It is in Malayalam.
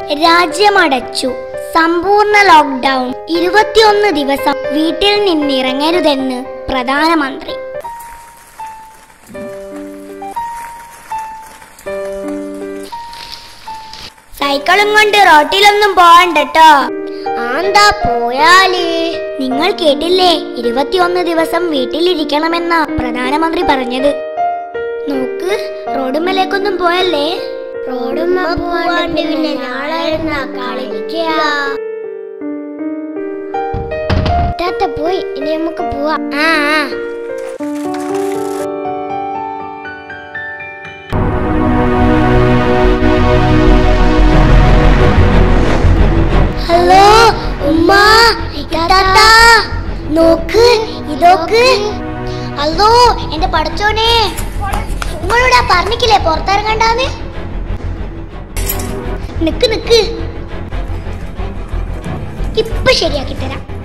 രാജ്യമടച്ചു സമ്പൂർണ്ണ ലോക്ക്ഡൗൺ ഇരുപത്തിയൊന്ന് ദിവസം വീട്ടിൽ നിന്നിറങ്ങരുതെന്ന് പ്രധാനമന്ത്രി സൈക്കിളും കൊണ്ട് റോട്ടിലൊന്നും പോകണ്ടട്ടോ ആന്താ പോയാല് നിങ്ങൾ കേട്ടില്ലേ ഇരുപത്തിയൊന്ന് ദിവസം വീട്ടിലിരിക്കണമെന്ന പ്രധാനമന്ത്രി പറഞ്ഞത് നോക്ക് റോഡുമ്മലേക്കൊന്നും പോയല്ലേ റോഡുമ്മ പോവാണ്ട് പിന്നെ നാളെ കളിക്കുക പോയി ഇനി നമുക്ക് പോവാം ആ ആ. ഹലോ ഉമ്മ ഇത്താത്ത നോക്ക് ഇതോക്ക് അല്ലോ എന്റെ പടച്ചോനെ നിങ്ങളോടാ പറഞ്ഞിക്കില്ലേ പുറത്തിറങ്ങണ്ടാന്ന് നിക്ക് നിക്ക് ഇപ്പൊ ശരിയാക്കി തരാം